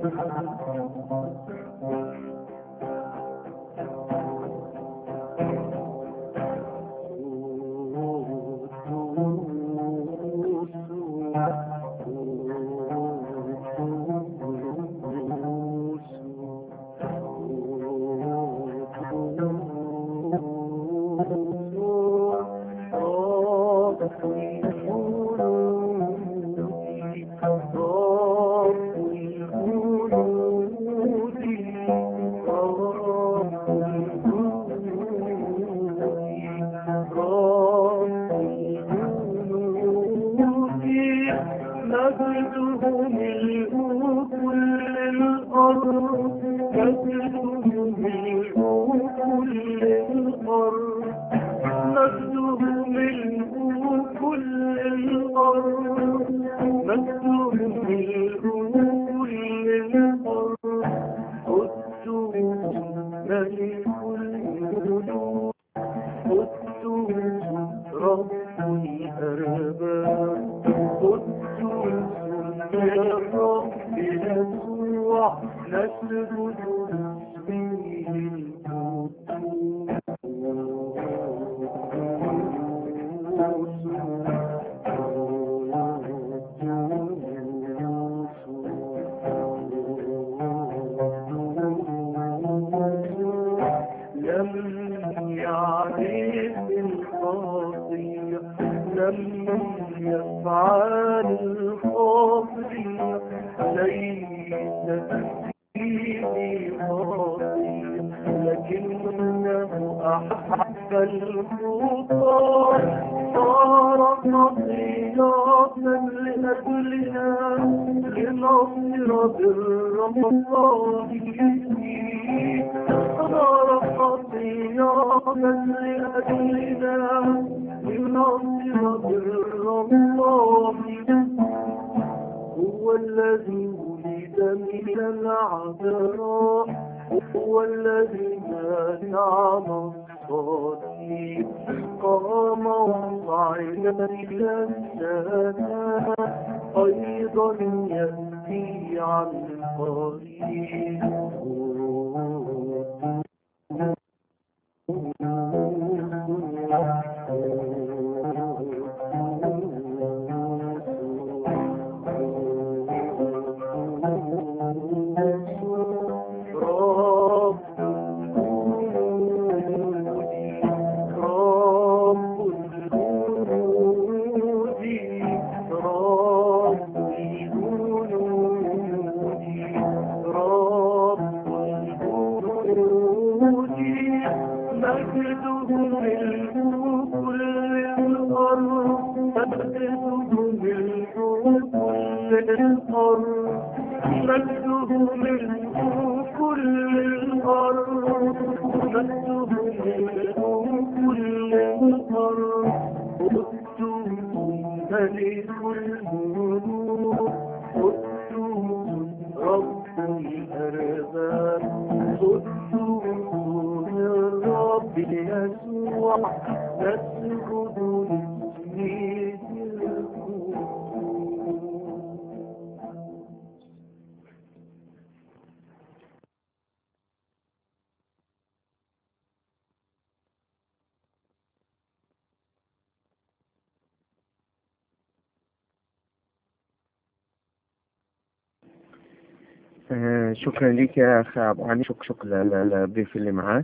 شكرا لك يا أخ أبو علي شكرا شكرا للضيف اللي معك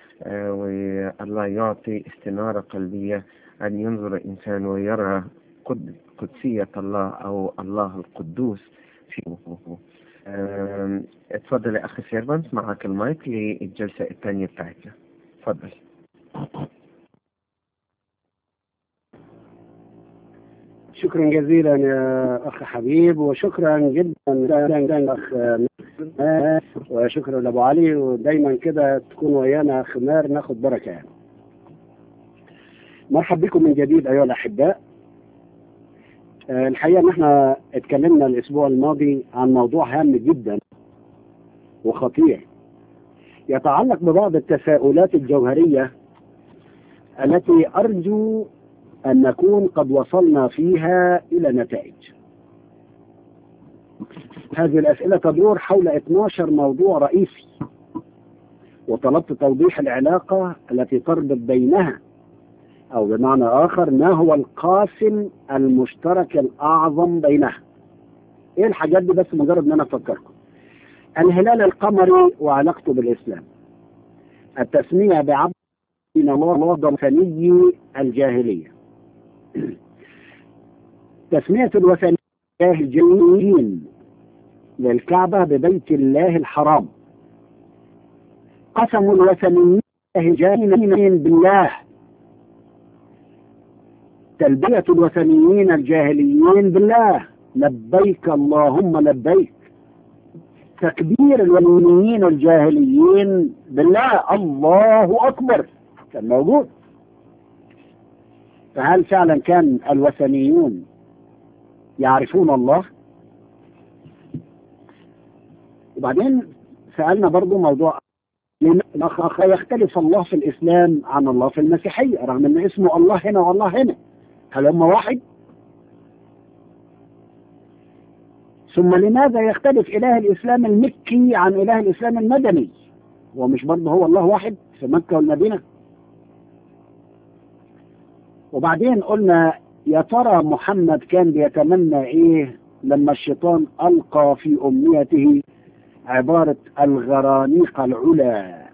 والله يعطي استنارة قلبية أن ينظر الإنسان ويرى قدسية الله أو الله القدوس في وقوفه اتفضل يا أخي سيرفنت معك المايك للجلسة الثانية بتاعتنا اتفضل شكرا جزيلا يا اخ حبيب وشكرا جدا جدا اخ وشكرا لابو علي ودايما كده تكون ويانا خمار ناخد بركه يعني. مرحب بكم من جديد ايها الاحباء الحقيقه ان احنا اتكلمنا الاسبوع الماضي عن موضوع هام جدا وخطير يتعلق ببعض التساؤلات الجوهريه التي ارجو أن نكون قد وصلنا فيها إلى نتائج هذه الأسئلة تدور حول 12 موضوع رئيسي وطلبت توضيح العلاقة التي تربط بينها أو بمعنى آخر ما هو القاسم المشترك الأعظم بينها إيه الحاجات دي بس مجرد أن أنا أفكركم الهلال القمري وعلاقته بالإسلام التسمية بعبد من الله ثني الجاهلية تسمية الوثنيين الجاهليين للكعبة ببيت الله الحرام قسم الوثنيين الجاهليين بالله تلبية الوثنيين الجاهليين بالله لبيك اللهم لبيك تكبير الوثنيين الجاهليين بالله الله أكبر كان موجود فهل فعلا كان الوثنيون يعرفون الله وبعدين سألنا برضو موضوع يختلف الله في الإسلام عن الله في المسيحية رغم أن اسمه الله هنا والله هنا هل هم واحد ثم لماذا يختلف إله الإسلام المكي عن إله الإسلام المدني ومش برضه هو الله واحد في مكة والمدينة وبعدين قلنا يا ترى محمد كان بيتمنى ايه لما الشيطان القى في امنيته عبارة الغرانيق العلا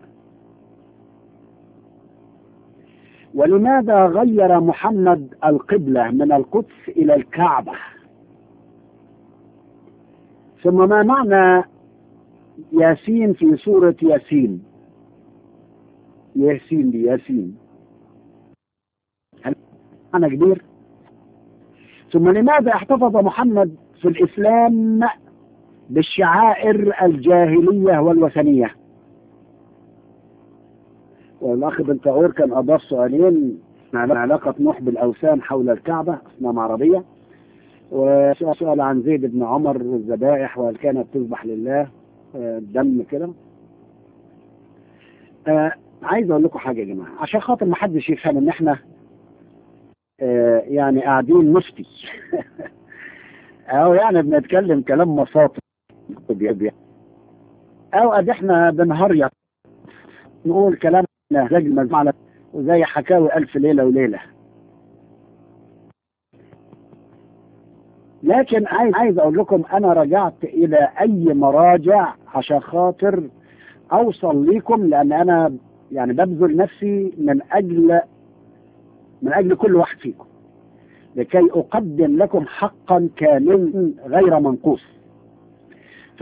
ولماذا غير محمد القبلة من القدس إلى الكعبة ثم ما معنى ياسين في سورة ياسين ياسين دي ياسين هل معنى كبير ثم لماذا احتفظ محمد في الإسلام بالشعائر الجاهلية والوثنية والأخ بن طاهور كان أضاف سؤالين عن علاقة نوح بالأوثان حول الكعبة أصنام عربية وسؤال عن زيد بن عمر والذبائح وهل كانت تذبح لله دم كده آه عايز اقول لكم حاجه يا جماعه عشان خاطر ما حدش يفهم ان احنا آه يعني قاعدين نفتي او يعني بنتكلم كلام مصاطب او قد احنا بنهريط نقول كلام زي المجموعة وزي حكاوي ألف ليلة وليلة لكن عايز عايز اقول لكم انا رجعت الى اي مراجع عشان خاطر اوصل لكم لان انا يعني ببذل نفسي من اجل من اجل كل واحد فيكم لكي اقدم لكم حقا كاملا غير منقوص ف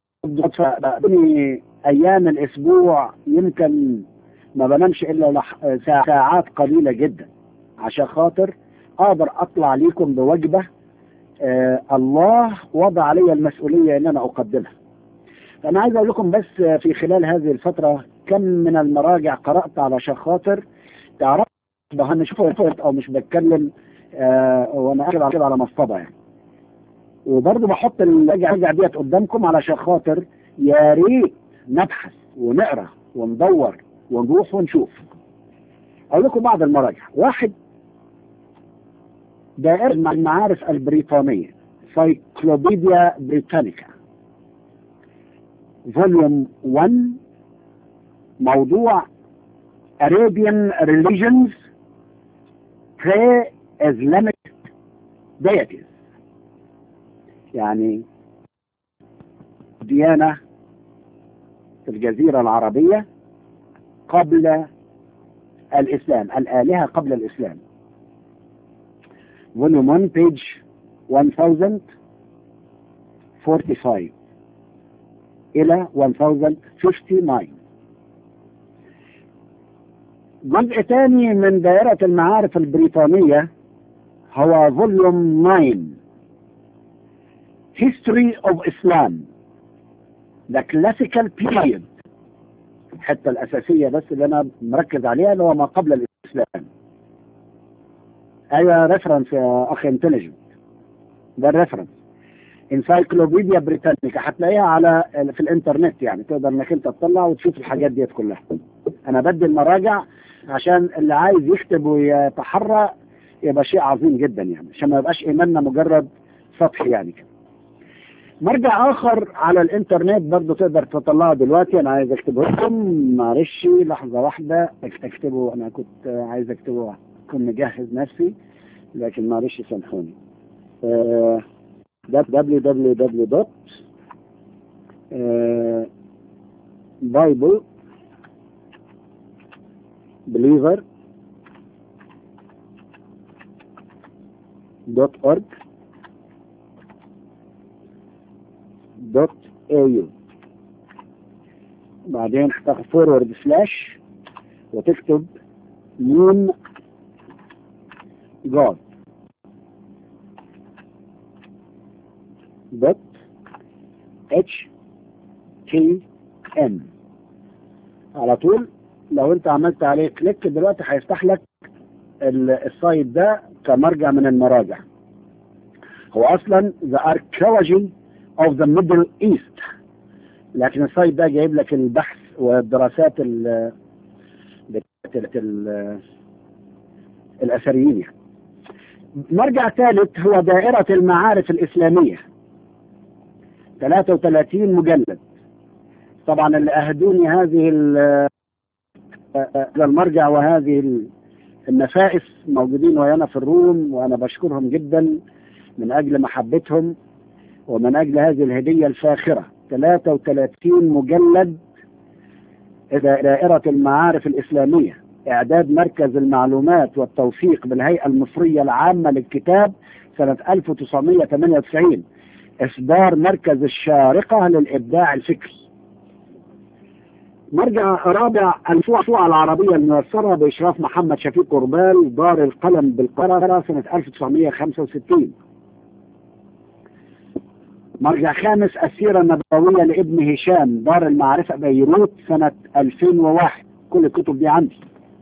ايام الاسبوع يمكن ما بنامش الا ساعات قليله جدا عشان خاطر اقدر اطلع ليكم بوجبه آه الله وضع علي المسؤوليه ان انا اقدمها فانا عايز اقول لكم بس في خلال هذه الفتره كم من المراجع قرات علشان خاطر تعرف انا شوف او مش بتكلم آه وانا قاعد كده على مصطبه يعني وبرضه بحط المراجع ديت قدامكم علشان خاطر يا ريت نبحث ونقرا وندور ونروح ونشوف اقول لكم بعض المراجع واحد دائرة المعارف البريطانية سايكلوبيديا بريتانيكا فوليوم 1 موضوع Arabian religions pre-Islamic deities يعني ديانة في الجزيرة العربية قبل الإسلام الآلهة قبل الإسلام volume 1 page 1045 إلى 1059 جزء ثاني من دائرة المعارف البريطانية هو volume 9 History of Islam The Classical Period الحته الاساسيه بس اللي انا مركز عليها اللي هو ما قبل الاسلام ايوه ريفرنس يا اخي انتليجنت ده الريفرنس انسايكلوبيديا بريتانيكا هتلاقيها على في الانترنت يعني تقدر انك انت تطلع وتشوف الحاجات ديت كلها انا بدي المراجع عشان اللي عايز يكتب ويتحرى يبقى شيء عظيم جدا يعني عشان ما يبقاش ايماننا مجرد سطحي يعني كده مرجع اخر على الانترنت برضه تقدر تطلعه دلوقتي انا عايز اكتبه لكم معلش لحظه واحده اكتبه انا كنت عايز اكتبه كنت مجهز نفسي لكن معلش سامحوني آه www. آه Bible believer dot org دوت au بعدين هتاخد فورورد سلاش وتكتب مون جاد دوت اتش تي ام على طول لو انت عملت عليه كليك دلوقتي هيفتح لك السايت ده كمرجع من المراجع هو اصلا the archaeology of the middle east لكن السايت ده جايب لك البحث والدراسات ال ال الاثريين يعني. مرجع ثالث هو دائرة المعارف الإسلامية 33 مجلد طبعا اللي أهدوني هذه المرجع وهذه النفائس موجودين ويانا في الروم وأنا بشكرهم جدا من أجل محبتهم ومن أجل هذه الهدية الفاخرة 33 مجلد دائرة المعارف الإسلامية إعداد مركز المعلومات والتوثيق بالهيئة المصرية العامة للكتاب سنة 1998 إصدار مركز الشارقة للإبداع الفكري مرجع رابع الفوعة العربية الميسرة بإشراف محمد شفيق قربال دار القلم بالقاهرة سنة 1965 مرجع خامس السيرة النبوية لابن هشام دار المعرفة بيروت سنة 2001 كل الكتب دي عندي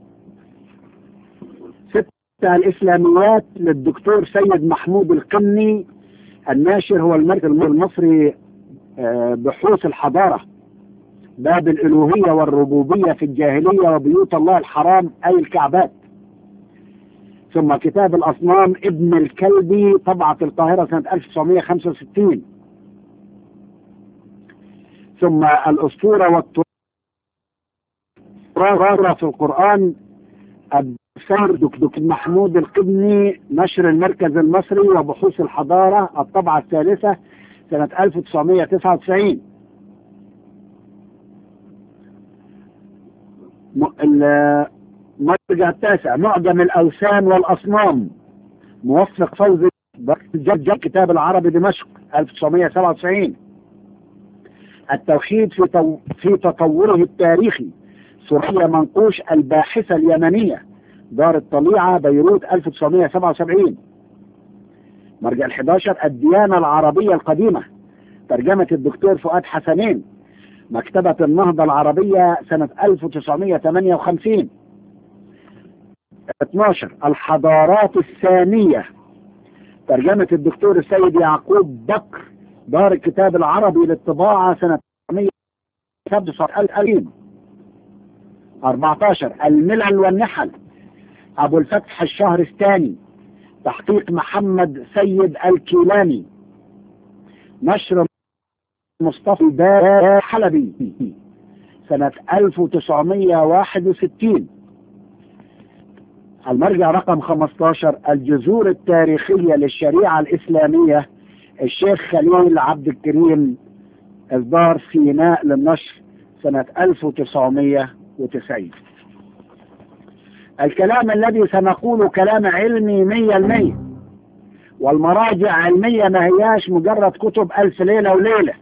ستة الإسلاميات للدكتور سيد محمود القني الناشر هو المركز المصري بحوث الحضارة باب الألوهية والربوبية في الجاهلية وبيوت الله الحرام أي الكعبات ثم كتاب الأصنام ابن الكلبي طبعة القاهرة سنة 1965 ثم الأسطورة والتراث في القرآن الدكتور دكتور محمود القبني نشر المركز المصري وبحوث الحضارة الطبعة الثالثة سنة 1999 المرجع التاسع معجم الأوثان والأصنام موفق فوزي جد كتاب العربي دمشق 1997 التوحيد في, تو... في تطوره التاريخي سوريا منقوش الباحثة اليمنية دار الطليعة بيروت 1977 مرجع ال11 الديانة العربية القديمة ترجمة الدكتور فؤاد حسنين مكتبة النهضة العربية سنة 1958 12 الحضارات الثانية ترجمة الدكتور السيد يعقوب بكر دار الكتاب العربي للطباعة سنة 1995 14 الملل والنحل أبو الفتح الشهر الثاني تحقيق محمد سيد الكيلاني نشر مصطفى حلبي سنة 1961 المرجع رقم 15 الجذور التاريخية للشريعة الإسلامية الشيخ خليل عبد الكريم إصدار سيناء للنشر سنة 1990 الكلام الذي سنقوله كلام علمي مية المية والمراجع علمية ما هياش مجرد كتب ألف ليلة وليلة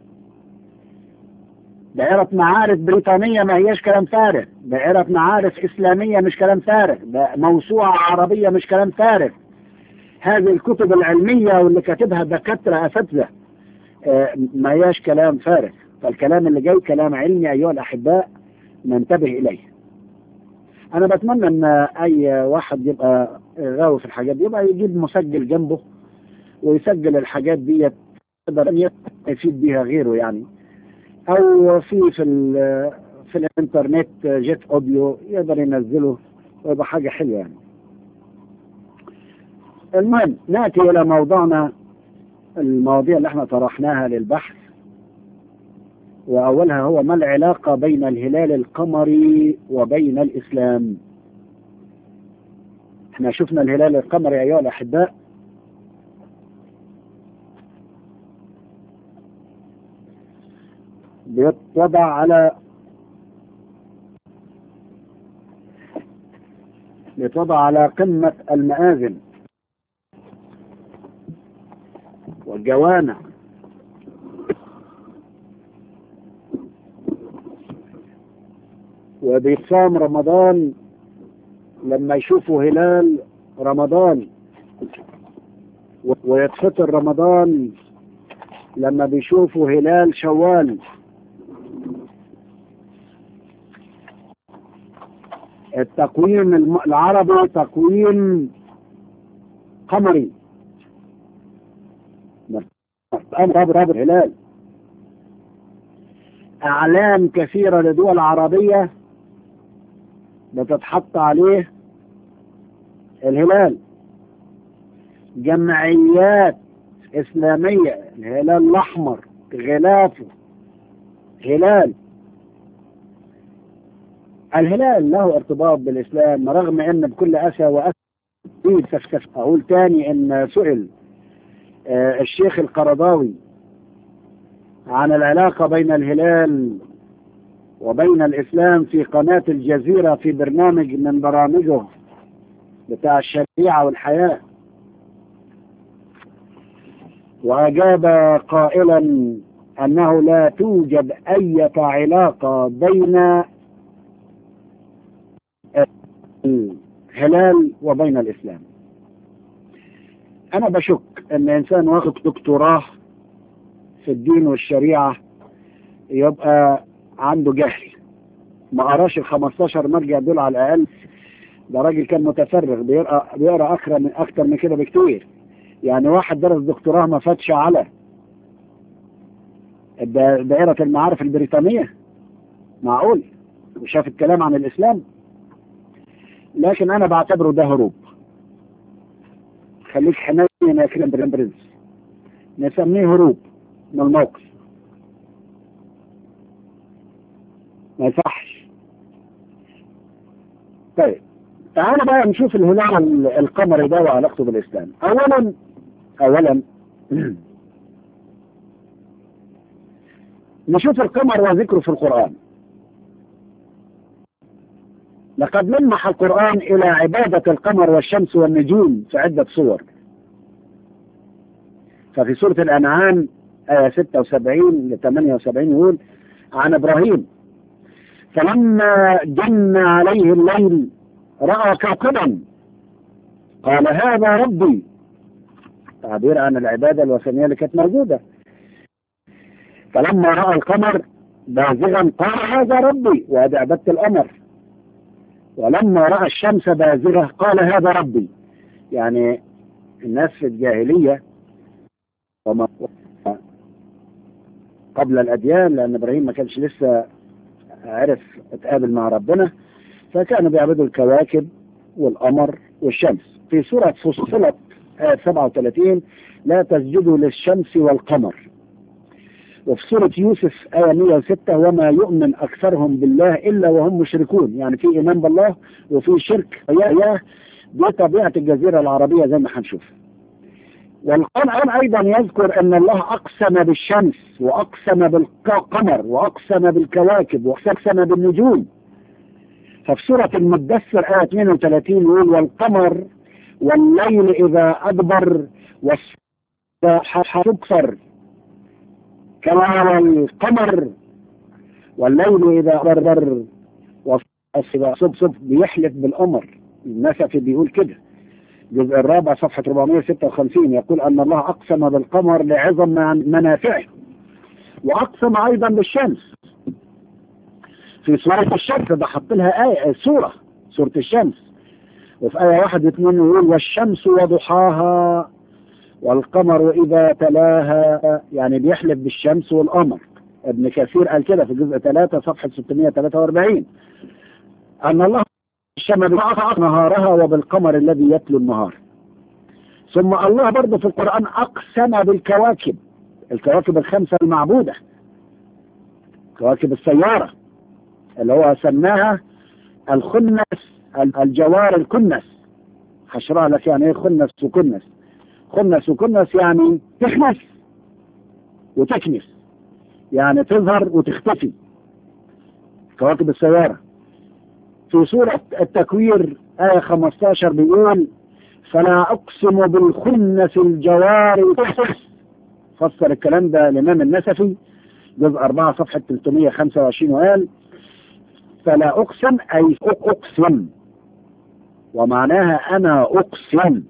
دائرة معارف بريطانية ما هياش كلام فارغ دائرة معارف إسلامية مش كلام فارغ موسوعة عربية مش كلام فارغ هذه الكتب العلمية واللي كاتبها دكاترة أساتذة ما هياش كلام فارغ فالكلام اللي جاي كلام علمي أيها الأحباء ننتبه إليه أنا بتمنى أن أي واحد يبقى غاوي في الحاجات دي يبقى يجيب مسجل جنبه ويسجل الحاجات دي يقدر يفيد بيها غيره يعني او في في في الانترنت جيت اوديو يقدر ينزله ويبقى حاجه حلوه يعني المهم ناتي الى موضوعنا المواضيع اللي احنا طرحناها للبحث وأولها هو ما العلاقة بين الهلال القمري وبين الإسلام احنا شفنا الهلال القمري أيها الأحباء بيتوضع على بيتوضع على قمة المآذن والجوامع وبيصام رمضان لما يشوفوا هلال رمضان ويتفطر رمضان لما بيشوفوا هلال شوال التقويم العربي تقويم قمري رابط رابط هلال أعلام كثيرة لدول عربية بتتحط عليه الهلال جمعيات إسلامية الهلال الأحمر غلافه هلال الهلال له ارتباط بالإسلام رغم أن بكل أسى وأسى أقول تاني أن سئل آه الشيخ القرضاوي عن العلاقة بين الهلال وبين الإسلام في قناة الجزيرة في برنامج من برامجه بتاع الشريعة والحياة وأجاب قائلا أنه لا توجد أي علاقة بين الهلال وبين الإسلام أنا بشك أن إنسان واخد دكتوراه في الدين والشريعة يبقى عنده جهل ما قراش ال 15 مرجع دول على الأقل ده راجل كان متفرغ بيقرا بيقرا أكثر من أكثر من كده بكتير يعني واحد درس دكتوراه ما فاتش على دائرة المعارف البريطانية معقول وشاف الكلام عن الإسلام لكن أنا بعتبره ده هروب خليك حنين يا كريم برنس نسميه هروب من الموقف ما يصحش طيب تعالى بقى نشوف الهلال القمري ده وعلاقته بالإسلام أولا أولا نشوف القمر وذكره في القرآن لقد لمح القرآن إلى عبادة القمر والشمس والنجوم في عدة صور ففي سورة الأنعام آية 76 ل 78 يقول عن إبراهيم فلما جن عليه الليل رأى كوكبا قال هذا ربي تعبير عن العبادة الوثنية اللي كانت موجودة فلما رأى القمر بازغا قال هذا ربي وهذا عبادة القمر ولما رأى الشمس بازغة قال هذا ربي يعني الناس في الجاهلية وما قبل الأديان لأن إبراهيم ما كانش لسه عرف اتقابل مع ربنا فكانوا بيعبدوا الكواكب والقمر والشمس في سورة فصلت آية 37 لا تسجدوا للشمس والقمر وفي سورة يوسف آية 106 وما يؤمن أكثرهم بالله إلا وهم مشركون يعني في إيمان بالله وفي شرك يا دي طبيعة الجزيرة العربية زي ما هنشوف والقرآن أيضا يذكر أن الله أقسم بالشمس وأقسم بالقمر وأقسم بالكواكب وأقسم بالنجوم ففي سورة المدثر آية 32 يقول والقمر والليل إذا أدبر والسبح تكثر كما والقمر والليل إذا أدبر والسبح صب صب بيحلف بالقمر النسفي بيقول كده الجزء الرابع صفحة 456 يقول أن الله أقسم بالقمر لعظم منافعه وأقسم أيضا بالشمس في سورة الشمس ده حط لها آية سورة سورة الشمس وفي آية واحد واثنين يقول والشمس وضحاها والقمر إذا تلاها يعني بيحلف بالشمس والقمر ابن كثير قال كده في جزء 3 صفحة 643 أن الله الشمس نهارها وبالقمر الذي يتلو النهار ثم الله برضه في القرآن أقسم بالكواكب الكواكب الخمسة المعبودة كواكب السيارة اللي هو سماها الخنس الجوار الكنس هشرح لك يعني ايه خنس وكنس خنس وكنس يعني تخنس وتكنس يعني تظهر وتختفي كواكب السيارة في سورة التكوير آية 15 بيقول فلا أقسم بالخنس الجوار الكنس فسر الكلام ده الإمام النسفي جزء 4 صفحة 325 وقال فلا أقسم أي أقسم ومعناها أنا أقسم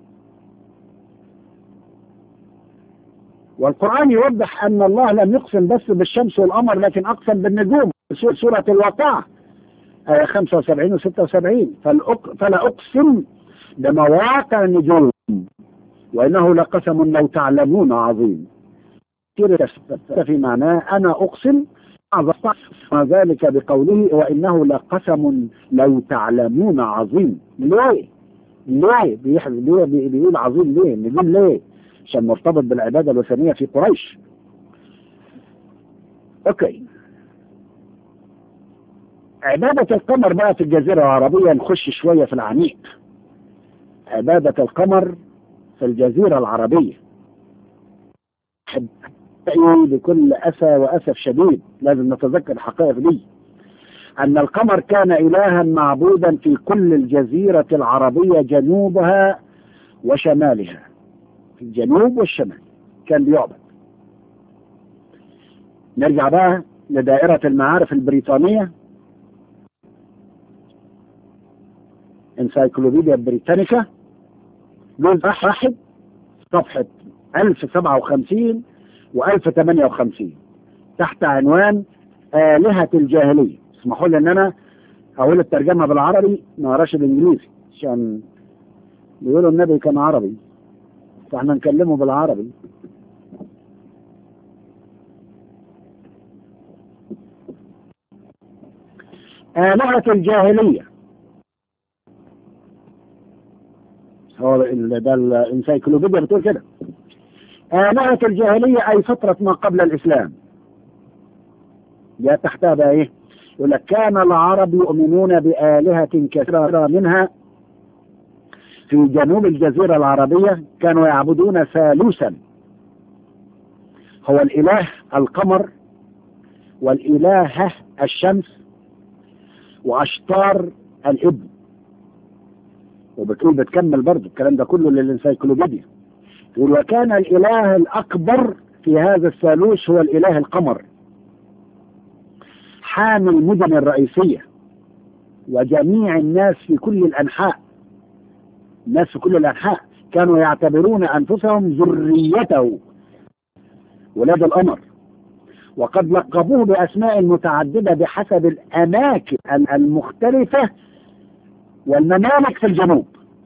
والقرآن يوضح أن الله لم يقسم بس بالشمس والقمر لكن أقسم بالنجوم سورة الواقعة آية 75 و 76 فلا أقسم بمواقع النجوم وإنه لقسم لو تعلمون عظيم في معناه أنا أقسم ما ذلك بقوله وإنه لقسم لو تعلمون عظيم ليه؟ ليه بيقول بيقول عظيم ليه؟ نجوم ليه؟ عشان مرتبط بالعبادة الوثنية في قريش أوكي عبادة القمر بقى في الجزيرة العربية نخش شوية في العميق عبادة القمر في الجزيرة العربية بكل أسى وأسف شديد لازم نتذكر الحقائق دي أن القمر كان إلها معبودا في كل الجزيرة العربية جنوبها وشمالها في الجنوب والشمال كان بيعبد نرجع بقى لدائرة المعارف البريطانية انسايكلوبيديا بريتانيكا جزء واحد صفحة 1057 و1058 تحت عنوان آلهة الجاهلية اسمحوا لي ان انا اقول الترجمة بالعربي ما اقراش بالانجليزي عشان بيقولوا النبي كان عربي فاحنا نكلمه بالعربي آلهة الجاهلية هو ده الانسايكلوبيديا بتقول كده آلهة الجاهلية أي فترة ما قبل الإسلام جاء تحتها بقى إيه يقول لك كان العرب يؤمنون بآلهة كثيرة منها في جنوب الجزيرة العربية كانوا يعبدون ثالوثا هو الإله القمر والإلهة الشمس وأشطار الإبن وبتقول بتكمل برضه الكلام ده كله للانسايكلوبيديا تقول وكان الإله الأكبر في هذا الثالوث هو الإله القمر حامي المدن الرئيسية وجميع الناس في كل الأنحاء الناس في كل الأنحاء كانوا يعتبرون أنفسهم ذريته ولاد القمر وقد لقبوه بأسماء متعددة بحسب الأماكن المختلفة والممالك في الجنوب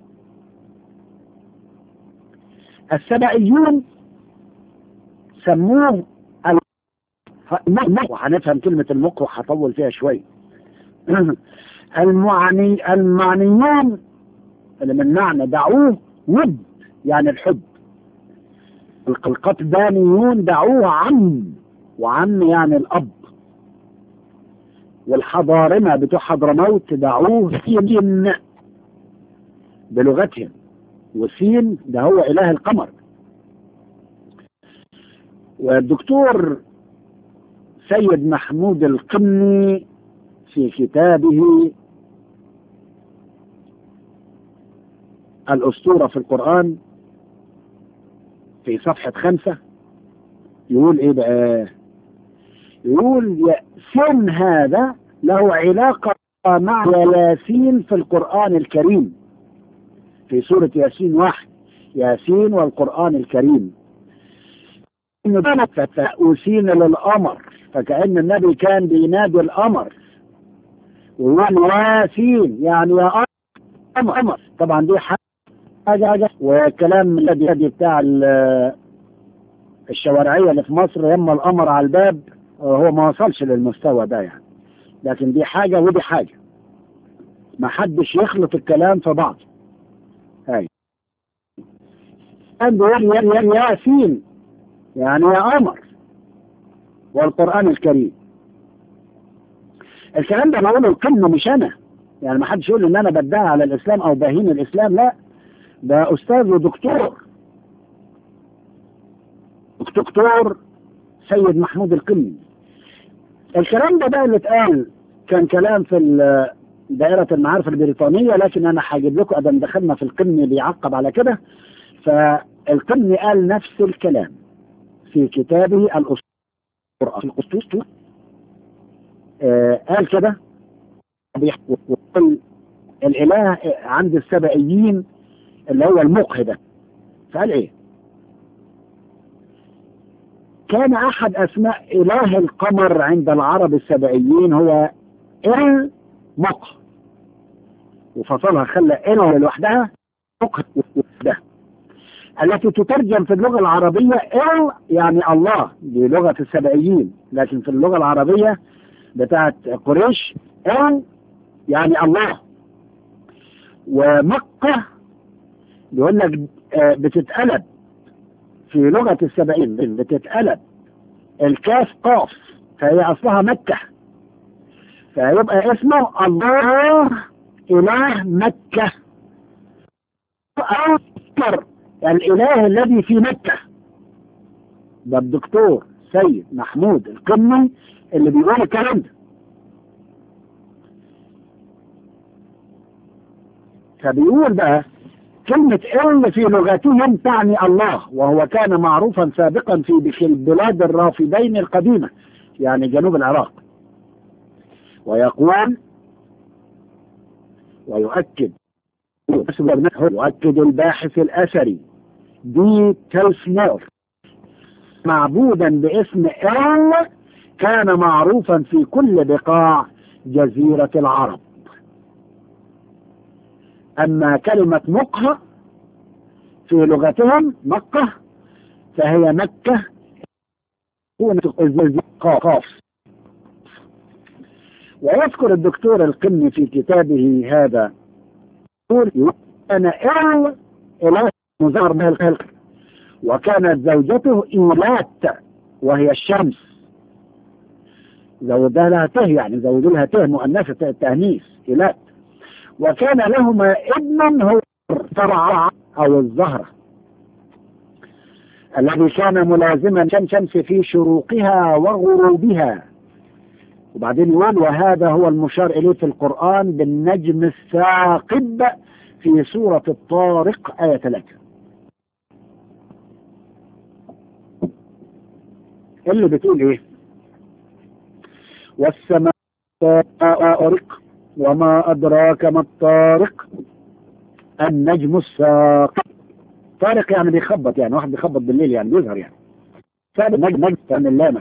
السبعيون سموه المق وهنفهم كلمة المق وهطول فيها شوي المعني المعنيون اللي من معنى دعوه ود يعني الحب القطبانيون دعوه عم وعم يعني الأب والحضارمة بتوع حضرموت دعوه سين بلغتهم وسين ده هو إله القمر والدكتور سيد محمود القمي في كتابه الأسطورة في القرآن في صفحة خمسة يقول إيه بقى يقول يأسين هذا له علاقة مع ياسين في القرآن الكريم في سورة ياسين واحد ياسين والقرآن الكريم فأوسين للقمر فكأن النبي كان بينادي القمر ويقول ياسين يعني يا قمر طبعا دي حاجة حاجة والكلام الذي بتاع الشوارعية اللي في مصر يما القمر على الباب هو ما وصلش للمستوى ده يعني لكن دي حاجة ودي حاجة ما حدش يخلط الكلام في بعض هاي عنده ياسين يعني يا قمر والقرآن الكريم الكلام ده بقوله القمة مش أنا يعني ما حدش يقول إن أنا بدعي على الإسلام أو بهين الإسلام لا ده أستاذ ودكتور دكتور سيد محمود القمي الكلام ده بقى اللي اتقال كان كلام في دائرة المعارف البريطانية لكن أنا هجيب لكم أدم دخلنا في القمي بيعقب على كده فالقمي قال نفس الكلام في كتابه الأسطورة في الأسطورة آه قال كده بيقول الإله عند السبائيين اللي هو المقه ده فقال إيه كان أحد أسماء إله القمر عند العرب السبائيين هو المقه وفصلها خلى إله لوحدها مقه ده التي تترجم في اللغة العربية إل يعني الله دي لغة السبائيين لكن في اللغة العربية بتاعت قريش إل يعني الله ومكة بيقول لك بتتقلب في لغة السبائيين بتتقلب الكاف قاف فهي أصلها مكة فيبقى اسمه الله إله مكة أكثر الإله الذي في مكة ده الدكتور سيد محمود القمي اللي بيقول الكلام ده فبيقول بقى كلمة إل في لغتهم تعني الله وهو كان معروفا سابقا في البلاد الرافدين القديمة يعني جنوب العراق ويقول ويؤكد يؤكد الباحث الأثري دي تلسمور معبودا باسم إل كان معروفا في كل بقاع جزيرة العرب أما كلمة مقهى في لغتهم مكة فهي مكة قاف ويذكر الدكتور القمي في كتابه هذا يقول أنا إل إله مزار به الخلق وكانت زوجته إيلات وهي الشمس زودها لها ته يعني زودوا لها ته مؤنثة التأنيث إيلات وكان لهما ابن هو فرع أو الزهرة الذي كان ملازما شمس في شروقها وغروبها وبعدين يقول وهذا هو المشار إليه في القرآن بالنجم الثاقب في سورة الطارق آية 3 اللي بتقول ايه والسماء طارق وما أدراك ما الطارق النجم الثاقب طارق يعني بيخبط يعني واحد بيخبط بالليل يعني بيظهر يعني فالنجم نجم من اللامة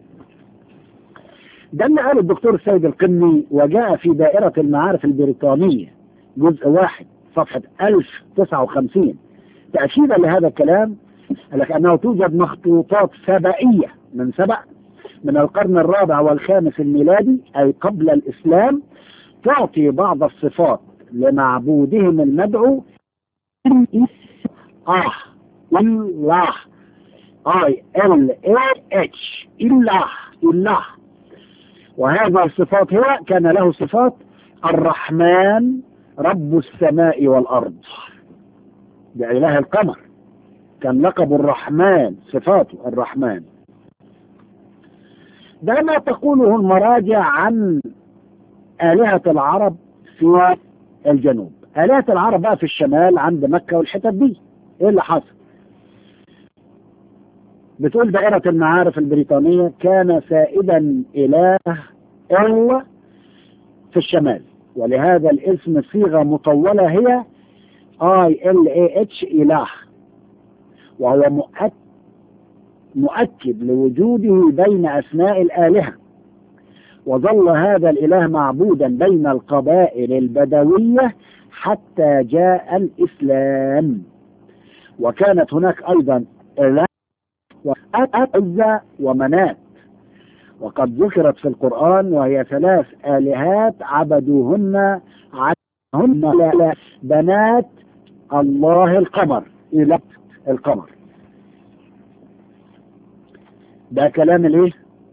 ده اللي قاله الدكتور السيد القمي وجاء في دائرة المعارف البريطانية جزء واحد صفحة 1059 تأكيدا لهذا الكلام لك أنه توجد مخطوطات سبائية من سبأ من القرن الرابع والخامس الميلادي أي قبل الإسلام تعطي بعض الصفات لمعبودهم المدعو آه الله اي ال اي اتش الله الله وهذه الصفات هي كان له صفات الرحمن رب السماء والارض ده اله القمر كان لقب الرحمن صفاته الرحمن ده ما تقوله المراجع عن آلهة العرب في الجنوب آلهة العرب بقى في الشمال عند مكة والحتت دي ايه اللي حصل بتقول دائرة المعارف البريطانية كان سائدا إله ال في الشمال ولهذا الاسم صيغة مطولة هي اي ال اي اتش إله وهو مؤكد مؤكد لوجوده بين أسماء الآلهة وظل هذا الإله معبودا بين القبائل البدوية حتى جاء الإسلام وكانت هناك أيضا إله وعزة ومنات وقد ذكرت في القرآن وهي ثلاث آلهات عبدوهن هن بنات الله القمر إلى القمر ده كلام الايه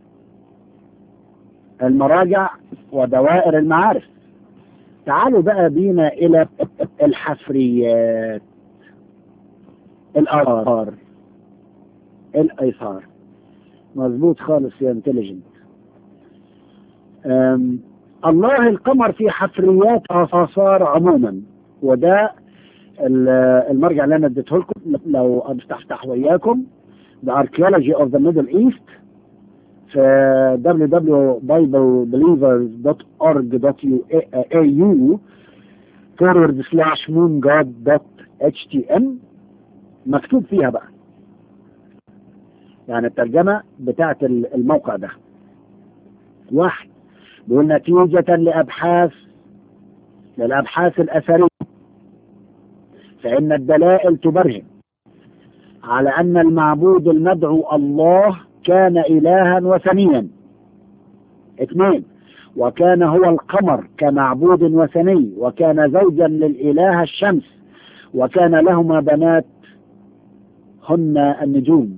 المراجع ودوائر المعارف تعالوا بقى بينا الى الحفريات الاثار الايثار مظبوط خالص يا انتليجنت الله القمر في حفريات آثار عموما وده المرجع اللي انا اديته لكم لو افتح وياكم The Archaeology of the Middle East في www.biblebelievers.org.au forward slash moongod.htm مكتوب فيها بقى يعني الترجمة بتاعت الموقع ده واحد بيقول نتيجة لأبحاث للأبحاث الأثرية فإن الدلائل تبرهن على أن المعبود المدعو الله كان إلها وثنيا اثنين وكان هو القمر كمعبود وثني وكان زوجا للإله الشمس وكان لهما بنات هن النجوم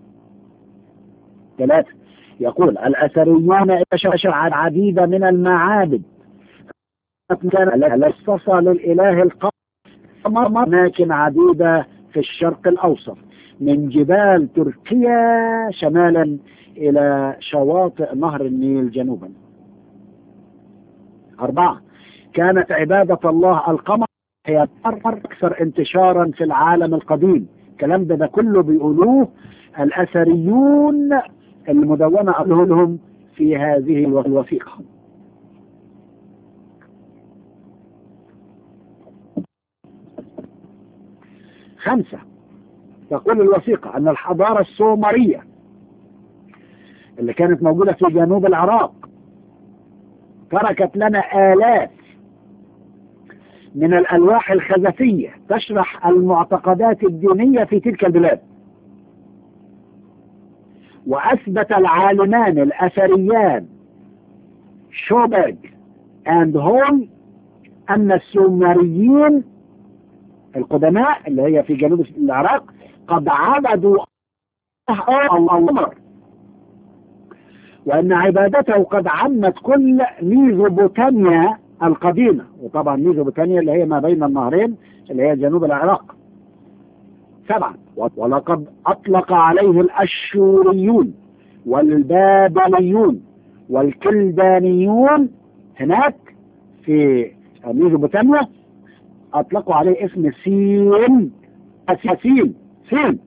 ثلاثة يقول الأثريون اكتشفوا العديد من المعابد كان لصص للإله القمر أماكن عديدة في الشرق الأوسط من جبال تركيا شمالا إلى شواطئ نهر النيل جنوبا أربعة كانت عبادة الله القمر هي أكثر انتشارا في العالم القديم الكلام ده, ده كله بيقولوه الأثريون المدونة أقوله لهم في هذه الوثيقة خمسة تقول الوثيقة أن الحضارة السومرية اللي كانت موجودة في جنوب العراق تركت لنا آلاف من الألواح الخزفية تشرح المعتقدات الدينية في تلك البلاد وأثبت العالمان الأثريان شوبرج أند هول أن السومريين القدماء اللي هي في جنوب العراق قد عبدوا القمر وأن عبادته قد عمت كل ميزوبوتاميا القديمة وطبعا ميزوبوتاميا اللي هي ما بين النهرين اللي هي جنوب العراق سبعة ولقد أطلق عليه الأشوريون والبابليون والكلدانيون هناك في ميزوبوتاميا أطلقوا عليه اسم سين سين سين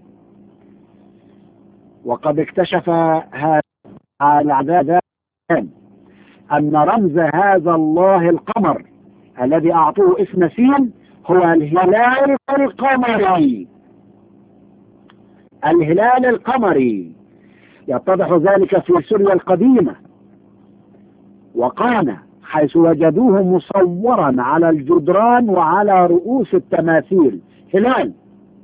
وقد اكتشف هذا الأعداد أن رمز هذا الله القمر الذي أعطوه اسم سين هو الهلال القمري الهلال القمري يتضح ذلك في سوريا القديمة وقانا حيث وجدوه مصورا على الجدران وعلى رؤوس التماثيل هلال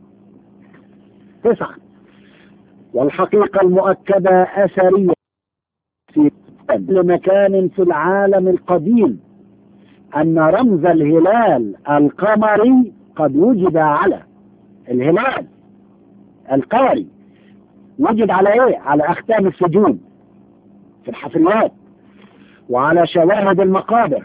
تسعة والحقيقة المؤكدة أثرية في كل مكان في العالم القديم أن رمز الهلال القمري قد وجد على الهلال القمري وجد على ايه على اختام السجون في الحفريات وعلى شواهد المقابر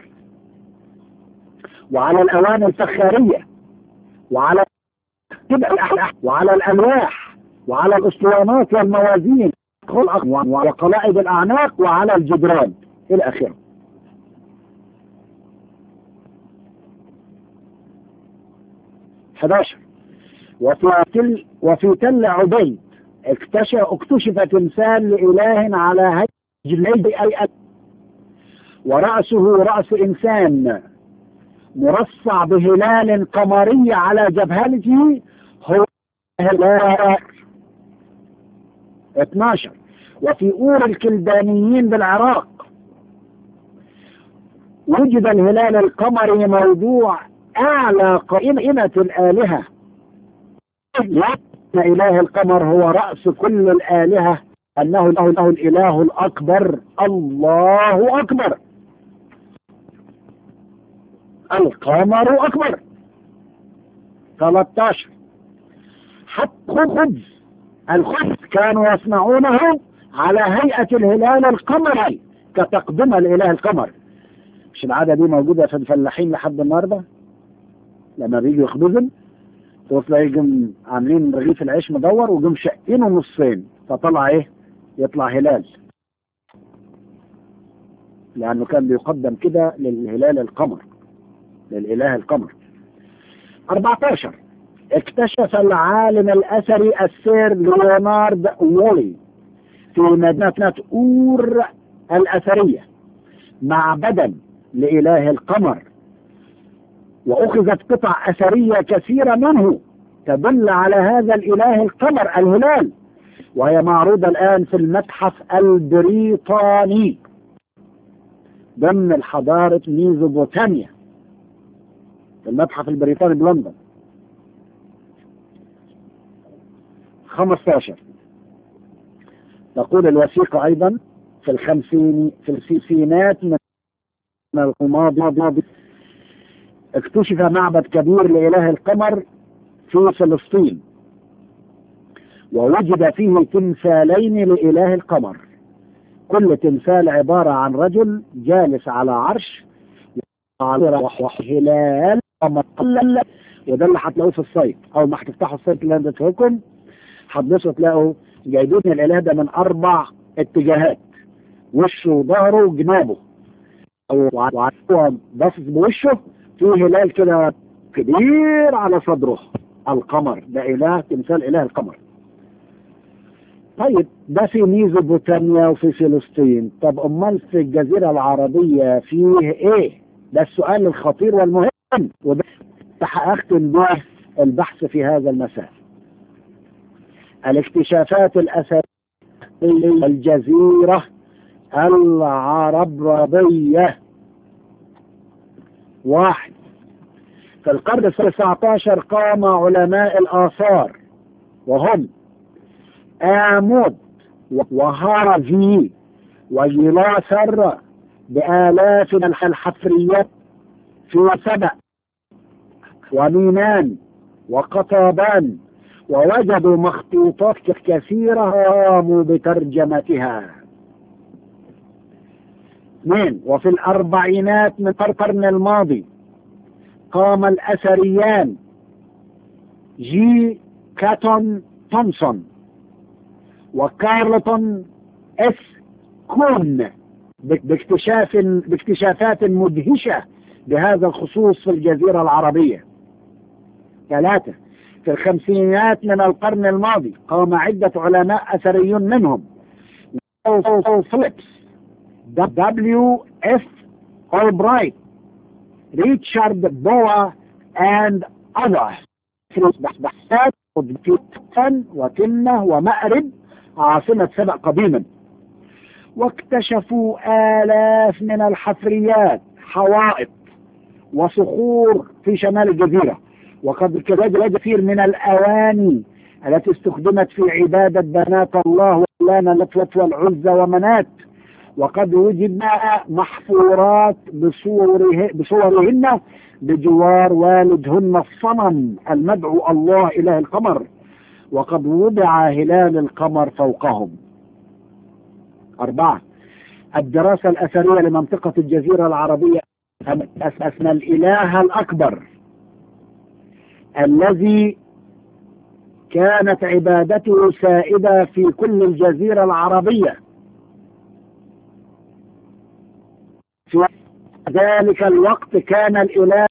وعلى الاواني الفخاريه وعلى وعلى الالواح وعلى الاسطوانات والموازين وقلائد الاعناق وعلى الجدران الى اخره حداشر وفي تل وفي تل عبيد اكتشف اكتشف تمثال لإله على هجلي أي ورأسه رأس إنسان مرصع بهلال قمري على جبهته هو هلال 12 وفي أور الكلدانيين بالعراق وجد الهلال القمري موضوع أعلى قائمة الآلهة لأن إله القمر هو رأس كل الآلهة أنه له له الإله الأكبر الله أكبر القمر أكبر 13 حتى خبز الخبز كانوا يصنعونه على هيئة الهلال القمري كتقدمة لإله القمر مش العادة دي موجودة في الفلاحين لحد النهاردة لما بيجوا يخبزن توصل يجم عاملين رغيف العيش مدور وجم شقينه نصين فطلع ايه يطلع هلال لأنه كان بيقدم كده للهلال القمر للإله القمر 14 اكتشف العالم الأثري السير ليونارد وولي في مدينة أور الأثرية معبدا لإله القمر وأخذت قطع أثرية كثيرة منه تدل على هذا الإله القمر الهلال وهي معروضة الآن في المتحف البريطاني ضمن حضارة ميزوبوتاميا في المتحف البريطاني بلندن 15 تقول الوثيقة أيضا في الخمسين في الستينات من الماضي اكتشف معبد كبير لإله القمر في فلسطين ووجد فيه تمثالين لإله القمر كل تمثال عبارة عن رجل جالس على عرش هلال وده اللي هتلاقوه في السايت أول ما هتفتحوا السايت اللي أنا لكم هتبصوا تلاقوا جايبين الإله ده من أربع اتجاهات وشه وظهره وجنابه وهو باصص بوشه في هلال كده كبير على صدره القمر ده إله تمثال إله القمر طيب ده في ميزوبوتاميا وفي فلسطين طب أمال في الجزيرة العربية فيه إيه ده السؤال الخطير والمهم وده أختم به البحث في هذا المساء الاكتشافات الأثرية الجزيرة العربية واحد في القرن التاسع عشر قام علماء الآثار وهم آمود وهارفي وجلاثر بآلاف الحفريات في سبأ ومينان وقطابان ووجدوا مخطوطات كثيرة قاموا بترجمتها اثنين وفي الأربعينات من القرن الماضي قام الأثريان جي كاتون تومسون وكارلتون اس كون باكتشاف باكتشافات مدهشة بهذا الخصوص في الجزيرة العربية ثلاثة في الخمسينات من القرن الماضي قام عدة علماء أثريون منهم فليبس دبليو اف اولبرايت ريتشارد بوا and others بحثات وكنة ومأرب عاصمة سبأ قديما واكتشفوا آلاف من الحفريات حوائط وصخور في شمال الجزيرة وقد كذلك كثير من الأواني التي استخدمت في عبادة بنات الله ولانا لطلت والعزى ومنات وقد وجد محفورات بصوره بصورهن بجوار والدهن الصنم المدعو الله إله القمر وقد وضع هلال القمر فوقهم أربعة الدراسة الأثرية لمنطقة الجزيرة العربية أسمى الإله الأكبر الذي كانت عبادته سائدة في كل الجزيرة العربية في ذلك الوقت كان الإله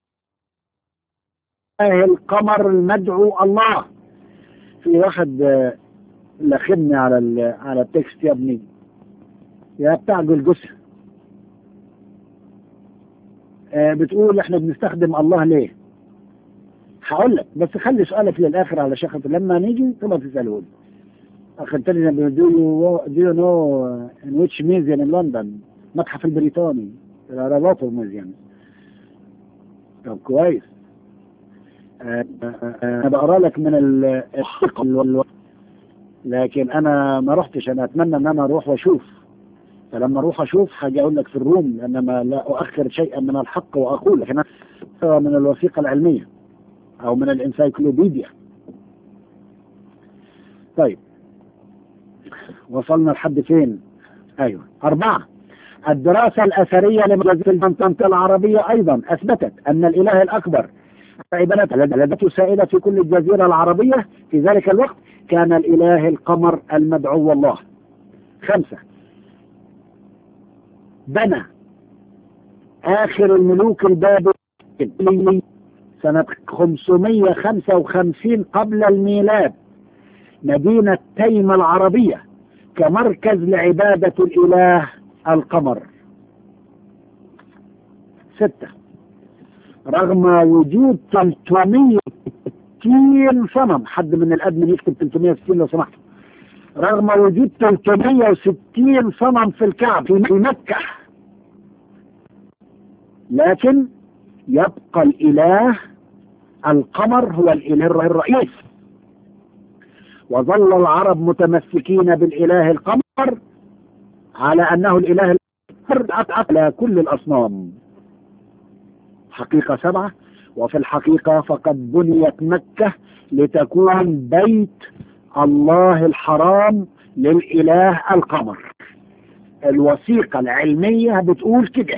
القمر المدعو الله في واحد لخمني على على التكست يا ابني يا بتاع جلجسة بتقول احنا بنستخدم الله ليه هقول لك بس خلي سؤالك للاخر على شيخ لما نيجي تبقى تساله لي اخ تاني do you do you know in which museum in London متحف البريطاني العربات ميوزيوم طب كويس انا بقرا لك من الحق لكن انا ما رحتش انا اتمنى ان انا اروح واشوف فلما اروح اشوف هاجي اقول لك في الروم لان ما لا اؤخر شيئا من الحق واقول لك انا من الوثيقه العلميه او من الانسايكلوبيديا طيب وصلنا لحد فين ايوه اربعة الدراسة الأثرية لمجازات المنطقة العربية أيضا أثبتت أن الإله الأكبر عبادة التي سائلة في كل الجزيرة العربية في ذلك الوقت كان الإله القمر المدعو الله خمسة بنى آخر الملوك البابلي سنة 555 قبل الميلاد مدينة تيم العربية كمركز لعبادة الإله القمر ستة رغم وجود 360 صنم حد من الأدمن يكتب 360 لو سمحت رغم وجود 360 صنم في الكعب في مكة لكن يبقى الإله القمر هو الإله الرئيس وظل العرب متمسكين بالإله القمر على أنه الإله على كل الأصنام حقيقة سبعة وفي الحقيقة فقد بنيت مكة لتكون بيت الله الحرام للإله القمر الوثيقة العلمية بتقول كده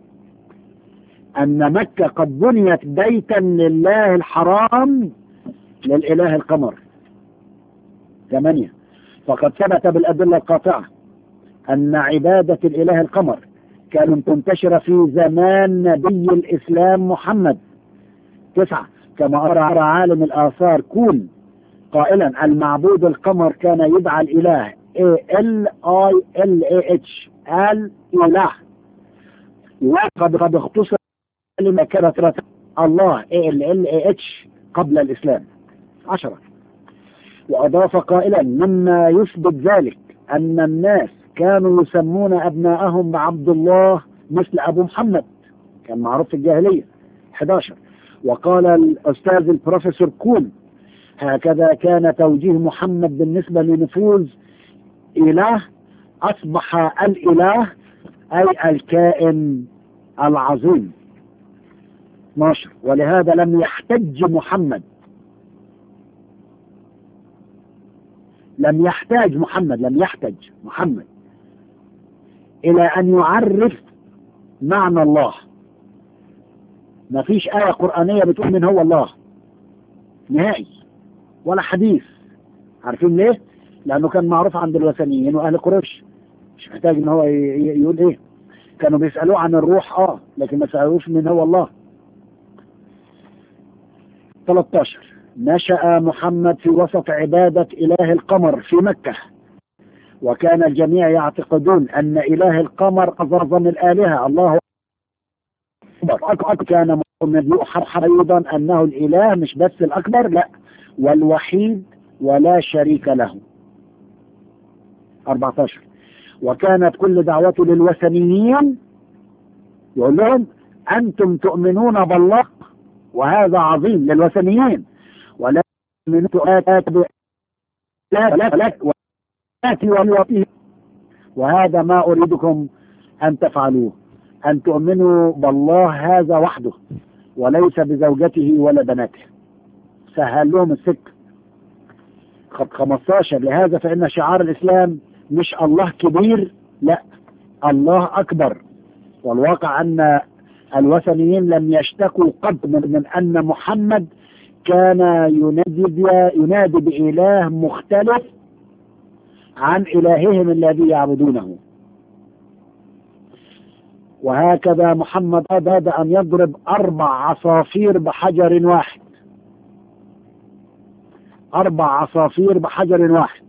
أن مكة قد بنيت بيتا لله الحرام للإله القمر ثمانية فقد ثبت بالأدلة القاطعة أن عبادة الإله القمر كانت منتشرة في زمان نبي الإسلام محمد تسعة كما أرى عالم الآثار كون قائلا المعبود القمر كان يدعى الإله ال اي ال اتش الإله وقد قد اختصر كلمة كانت الله ال ال اتش قبل الإسلام عشرة وأضاف قائلا مما يثبت ذلك أن الناس كانوا يسمون أبناءهم بعبد الله مثل أبو محمد كان معروف في الجاهلية 11 وقال الأستاذ البروفيسور كون هكذا كان توجيه محمد بالنسبة لنفوذ إله أصبح الإله أي الكائن العظيم 12 ولهذا لم يحتج محمد لم يحتاج محمد لم يحتج محمد إلى أن يعرف معنى الله ما فيش آية قرآنية بتقول من هو الله نهائي ولا حديث عارفين ليه؟ لأنه كان معروف عند الوثنيين وأهل قريش مش محتاج إن هو يقول إيه كانوا بيسألوه عن الروح آه لكن ما سألوش من هو الله 13 نشأ محمد في وسط عبادة إله القمر في مكة وكان الجميع يعتقدون أن إله القمر أعظم الآلهة الله أكبر كان محمد يؤحر أيضا أنه الإله مش بس الأكبر لا والوحيد ولا شريك له 14 وكانت كل دعوته للوثنيين يقول لهم أنتم تؤمنون بالله وهذا عظيم للوثنيين ولا من تؤات لك وآتي والوطيه وهذا ما أريدكم أن تفعلوه أن تؤمنوا بالله هذا وحده وليس بزوجته ولا بناته سهل لهم السكة 15 لهذا فإن شعار الإسلام مش الله كبير لا الله أكبر والواقع أن الوثنيين لم يشتكوا قط من, من أن محمد كان ينادي ينادي بإله مختلف عن إلههم الذي يعبدونه وهكذا محمد أراد أن يضرب أربع عصافير بحجر واحد أربع عصافير بحجر واحد